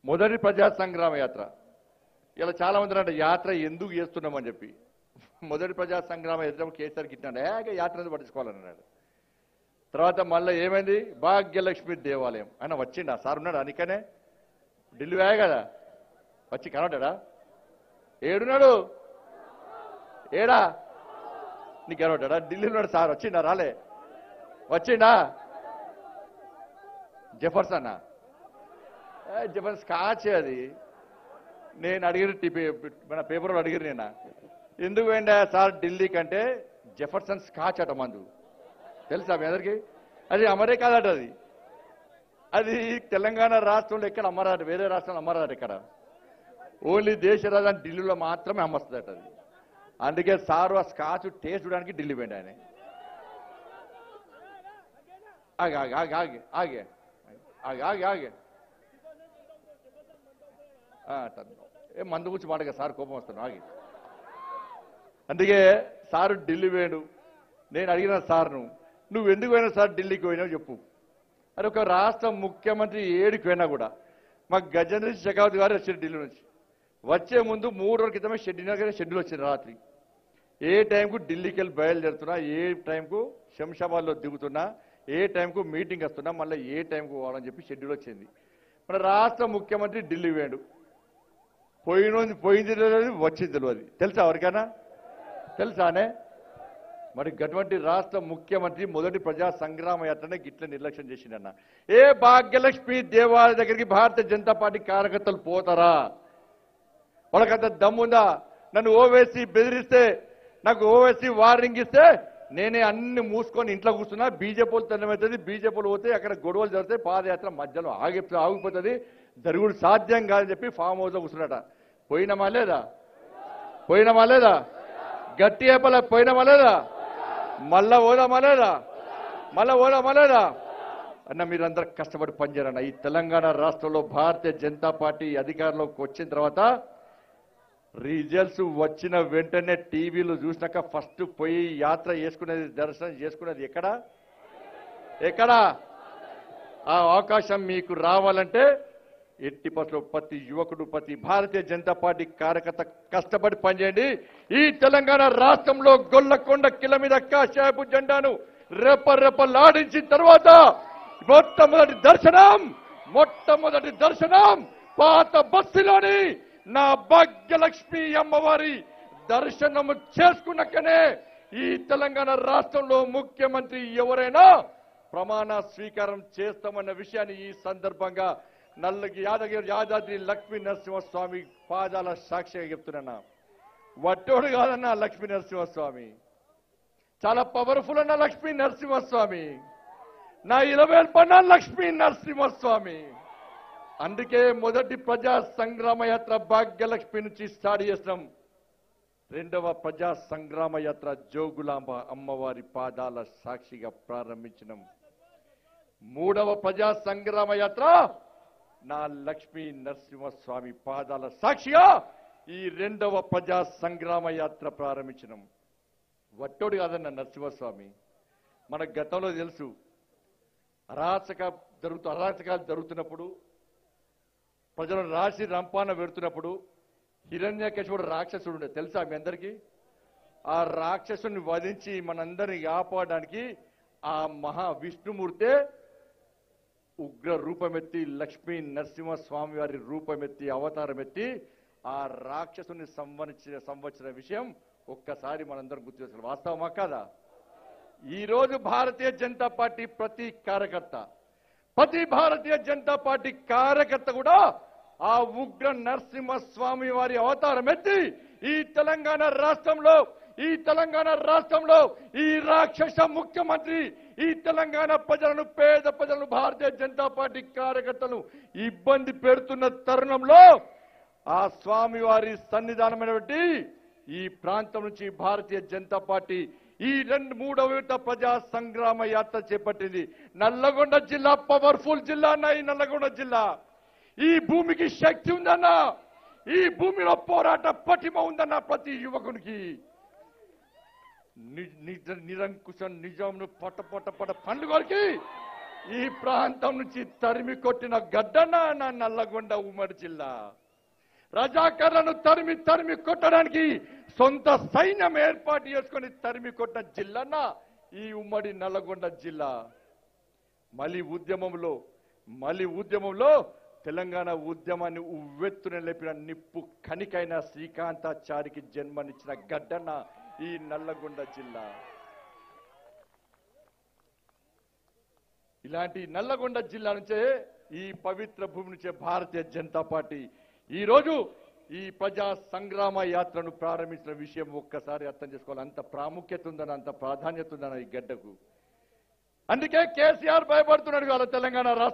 మొదటి ప్రజా సంగ్రామ యాత్ర ఇలా చాలా మంది అంటే యాత్ర ఎందుకు చేస్తున్నామని చెప్పి మొదటి ప్రజా సంగ్రామ యాత్ర కేసీఆర్ గిట్టాడు ఏక యాత్ర ఎందుకు పట్టించుకోవాలన్నాడు తర్వాత మళ్ళీ ఏమైంది భాగ్యలక్ష్మి దేవాలయం ఆయన వచ్చిండా సార్ ఉన్నాడా అందుకనే ఢిల్లీ వేయ కదా వచ్చి కనబడ్డా ఏడున్నాడు ఏడా నీకు కనబడ్డా ఢిల్లీలో ఉన్నాడు సార్ వచ్చిండా రాలే వచ్చిండా జెఫర్సన్నా ఏ, జబర్దస్త్ స్కాచ్ అది నేను అడిగిన టి- పే- మన పేపర్లో అడిగిన నేను ఎందుకు పోయిండా సార్ ఢిల్లీ కంటే జెఫర్సన్ స్కాచ్ అట మందు తెలుసా మీ అందరికి అది అమరే కాదట అది అది తెలంగాణ రాష్ట్రంలో ఎక్కడ అమ్మరాట వేరే రాష్ట్రంలో అమ్మరాట ఇక్కడ ఓన్లీ దేశ రాజధాని ఢిల్లీలో మాత్రమే అమ్మస్తుందట అది అందుకే సారు ఆ స్కాచ్ టేస్ట్ చూడడానికి ఢిల్లీ పోయింది ఆయన ఆగే ఆగే ఆగే ఆగే ఆగే ఆగే ఆగే ఆగే ఆ, తను. ఏ మందు గురించి మాటగా సార్ కోపం వస్తాను ఆగి అందుకే సారు ఢిల్లీ పోయాడు నేను అడిగిన సార్ను నువ్వు ఎందుకు పోయినా సార్ ఢిల్లీకి పోయినావు చెప్పు అది ఒక రాష్ట్ర ముఖ్యమంత్రి ఏడికి పోయినా కూడా మా గజేంద్ర సింగ్ షెకావత్ గారు వచ్చారు ఢిల్లీ నుంచి వచ్చే ముందు మూడు రోజుల క్రితమే షెడ్యూల్ షెడ్యూల్ వచ్చింది రాత్రి ఏ టైంకు ఢిల్లీకి వెళ్ళి బయలుదేరుతున్నా ఏ టైంకు శంషాబాద్లో దిగుతున్నా ఏ టైంకు మీటింగ్ వస్తున్నా మళ్ళీ ఏ టైంకు పోవాలని చెప్పి షెడ్యూల్ వచ్చింది మన రాష్ట్ర ముఖ్యమంత్రి ఢిల్లీ వేడు పోయినోంది పోయింది తెలియదు వచ్చింది తెలియదు తెలుసా ఎవరికైనా తెలుసానే మరి అటువంటి రాష్ట్ర ముఖ్యమంత్రి మొదటి ప్రజా సంగ్రామ యాత్రనే గిట్ల నిర్లక్ష్యం చేసిండన్న ఏ భాగ్యలక్ష్మి దేవాలయ దగ్గరికి భారతీయ జనతా పార్టీ కార్యకర్తలు పోతారా వాళ్ళకంత దమ్ముందా నన్ను ఓవేసి బెదిరిస్తే నాకు ఓవేసి వార్నింగ్ ఇస్తే నేనే అన్ని మూసుకొని ఇంట్లో కూర్చున్నా బీజేపీలు తెల్లమవుతుంది బీజేపీలు పోతే అక్కడ గొడవలు జరుగుతాయి పాదయాత్ర మధ్యలో ఆగి ఆగిపోతుంది జరుగుడు సాధ్యం కాదని చెప్పి ఫామ్ హౌస్లో కూర్చున్నట పోయినమా లేదా పోయినమా లేదా గట్టి ఏపల పోయినమా లేదా మళ్ళా పోదామా లేదా మళ్ళా పోదామా లేదా అన్న మీరందరూ కష్టపడి పనిచేయాలన్న ఈ తెలంగాణ రాష్ట్రంలో భారతీయ జనతా పార్టీ అధికారంలోకి వచ్చిన తర్వాత రిజల్ట్స్ వచ్చిన వెంటనే టీవీలు చూసినాక ఫస్ట్ పోయి యాత్ర చేసుకునేది దర్శనం చేసుకునేది ఎక్కడ ఎక్కడ ఆ అవకాశం మీకు రావాలంటే ఎట్టి పట్ల ప్రతి యువకుడు ప్రతి భారతీయ జనతా పార్టీ కార్యకర్త కష్టపడి పనిచేయండి ఈ తెలంగాణ రాష్ట్రంలో గొల్లకొండ కిల మీద కాషాయపు జెండాను రెప్ప రెప్పలాడించిన తర్వాత మొట్టమొదటి దర్శనం మొట్టమొదటి దర్శనం పాత బస్సులోని నా భాగ్యలక్ష్మి అమ్మవారి దర్శనము చేసుకున్నాకనే ఈ తెలంగాణ రాష్ట్రంలో ముఖ్యమంత్రి ఎవరైనా ప్రమాణ స్వీకారం చేస్తామన్న విషయాన్ని ఈ సందర్భంగా నల్లగి యాదగిరి యాదాద్రి లక్ష్మీ నరసింహస్వామి పాదాల సాక్షిగా చెప్తున్నా వట్టోడు కాదన్న లక్ష్మీ నరసింహస్వామి చాలా పవర్ఫుల్ అన్న లక్ష్మీ నరసింహస్వామి నా ఇలవేల్ పన్న లక్ష్మీ నరసింహస్వామి అందుకే మొదటి ప్రజా సంగ్రామ యాత్ర భాగ్యలక్ష్మి నుంచి స్టార్ట్ చేసినాం రెండవ ప్రజా సంగ్రామ యాత్ర జోగులాంబ అమ్మవారి పాదాల సాక్షిగా ప్రారంభించినాం మూడవ ప్రజా సంగ్రామ యాత్ర నా లక్ష్మీ నరసింహస్వామి పాదాల సాక్షిగా ఈ రెండవ ప్రజా సంగ్రామ యాత్ర ప్రారంభించినాం వట్టోడు కాదన్న నరసింహస్వామి మన గతంలో తెలుసు అరాచక జరుగుతూ అరాచకాలు జరుగుతున్నప్పుడు ప్రజలను రాసి రంపాన పెడుతున్నప్పుడు హిరణ్యకేశవుడు రాక్షసుడు ఉండే తెలుసా మీ అందరికీ ఆ రాక్షసుని వధించి మనందరిని కాపాడడానికి ఆ మహా విష్ణుమూర్తే ఉగ్ర రూపమెత్తి లక్ష్మీ నరసింహస్వామి వారి రూపమెత్తి అవతారం ఎత్తి ఆ రాక్షసుని సంవరించిన సంవత్సర విషయం ఒక్కసారి మనందరం గుర్తు చేసుకోవాలి వాస్తవమా కాదా ఈ రోజు భారతీయ జనతా పార్టీ ప్రతి కార్యకర్త ప్రతి భారతీయ జనతా పార్టీ కార్యకర్త కూడా ఆ ఉగ్ర నరసింహస్వామి వారి అవతారం ఎత్తి ఈ తెలంగాణ రాష్ట్రంలో ఈ తెలంగాణ రాష్ట్రంలో ఈ రాక్షస ముఖ్యమంత్రి ఈ తెలంగాణ ప్రజలను పేద ప్రజలను భారతీయ జనతా పార్టీ కార్యకర్తలను ఇబ్బంది పెడుతున్న తరుణంలో ఆ స్వామి వారి సన్నిధానమైనటువంటి ఈ ప్రాంతం నుంచి భారతీయ జనతా పార్టీ ఈ రెండు మూడవ విడత ప్రజా సంగ్రామ యాత్ర చేపట్టింది నల్లగొండ జిల్లా పవర్ఫుల్ జిల్లా అన్న ఈ నల్లగొండ జిల్లా ఈ భూమికి శక్తి ఉందన్న ఈ భూమిలో పోరాట పటిమ ఉందన్న ప్రతి యువకునికి ని- నిజ- నిరంకుశ నిజంను పట్ట పట్ట పట్ట పండుగలకి ఈ ప్రాంతం నుంచి తరిమి కొట్టిన గడ్డన నా నల్లగొండ ఉమ్మడి జిల్లా రజాకర్లను తరిమి తరిమి కొట్టడానికి సొంత సైన్యం ఏర్పాటు చేసుకొని తరిమి కొట్టిన జిల్లాన ఈ ఉమ్మడి నల్లగొండ జిల్లా మలి ఉద్యమంలో మలి ఉద్యమంలో తెలంగాణ ఉద్యమాన్ని ఉవ్వెత్తున లేపిన నిప్పు కనికైన శ్రీకాంతాచారికి జన్మనిచ్చిన గడ్డన్న ఈ నల్లగొండ జిల్లా ఇలాంటి నల్లగొండ జిల్లా నుంచే ఈ పవిత్ర భూమి నుంచే భారతీయ జనతా పార్టీ ఈ రోజు ఈ ప్రజా సంగ్రామ యాత్రను ప్రారంభించిన విషయం ఒక్కసారి అర్థం చేసుకోవాలి అంత ప్రాముఖ్యత ఉందని అంత ప్రాధాన్యత ఉందని ఈ గడ్డకు అందుకే కేసీఆర్ భయపడుతున్నాడు కదా తెలంగాణ రాష్ట్ర